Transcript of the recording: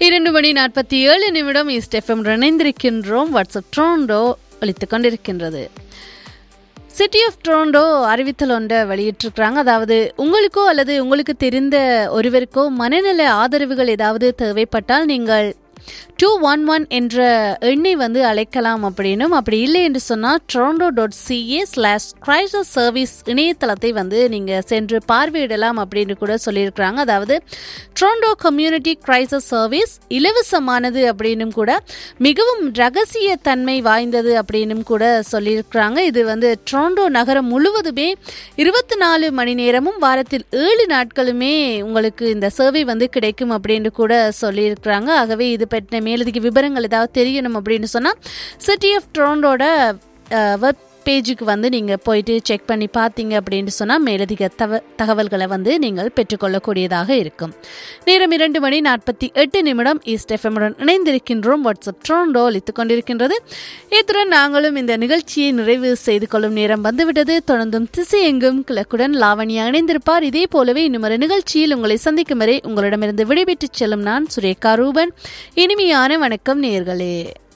இரண்டு மணி நாற்பத்தி ஏழு நிமிடம் ஈஸ்ட் எஃப்எம் இணைந்திருக்கின்றோம் வாட்ஸ்அப் ட்ரோண்டோ ஒலித்துக் கொண்டிருக்கின்றது சிட்டி ஆஃப் டொரண்டோ அறிவித்தல் ஒன்றை வெளியிட்டிருக்கிறாங்க அதாவது உங்களுக்கோ அல்லது உங்களுக்கு தெரிந்த ஒருவருக்கோ மனநல ஆதரவுகள் ஏதாவது தேவைப்பட்டால் நீங்கள் டூ ஒன் ஒன் என்ற எண்ணை வந்து அழைக்கலாம் அப்படின்னும் அப்படி இல்லை என்று சொன்னால் Toronto dot CA slash crisis service இணையதளத்தை வந்து நீங்கள் சென்று பார்வையிடலாம் அப்படின்னு கூட சொல்லியிருக்கிறாங்க அதாவது டொரண்டோ கம்யூனிட்டி கிரைசஸ் சர்வீஸ் இலவசமானது அப்படின்னும் கூட மிகவும் ரகசிய தன்மை வாய்ந்தது அப்படின்னும் கூட சொல்லியிருக்கிறாங்க இது வந்து டொரண்டோ நகரம் முழுவதுமே இருபத்தி நாலு மணி நேரமும் வாரத்தில் ஏழு நாட்களுமே உங்களுக்கு இந்த சேவை வந்து கிடைக்கும் அப்படின்னு கூட சொல்லியிருக்கிறாங்க ஆகவே இது பற்றின மேலதிக விவரங்கள் ஏதாவது தெரியணும் அப்படின்னு சொன்னால் சிட்டி ஆஃப் டொரண்டோட வெப் பேஜுக்கு வந்து நீங்கள் போயிட்டு செக் பண்ணி பார்த்தீங்க அப்படின்னு சொன்னால் மேலதிக தவ தகவல்களை வந்து நீங்கள் பெற்றுக்கொள்ளக்கூடியதாக இருக்கும் நேரம் இரண்டு மணி நாற்பத்தி எட்டு நிமிடம் ஈஸ்ட் எஃப்எம்முடன் இணைந்திருக்கின்றோம் வாட்ஸ்அப் ட்ரோண்டோ அளித்துக் கொண்டிருக்கின்றது இத்துடன் நாங்களும் இந்த நிகழ்ச்சியை நிறைவு செய்து கொள்ளும் நேரம் வந்துவிட்டது தொடர்ந்தும் திசையெங்கும் கிழக்குடன் லாவணியா இணைந்திருப்பார் இதே போலவே இன்னும் ஒரு நிகழ்ச்சியில் உங்களை சந்திக்கும் வரை உங்களிடமிருந்து விடைபெற்றுச் செல்லும் நான் சுரேகா ரூபன் இனிமையான வணக்கம் நேர்களே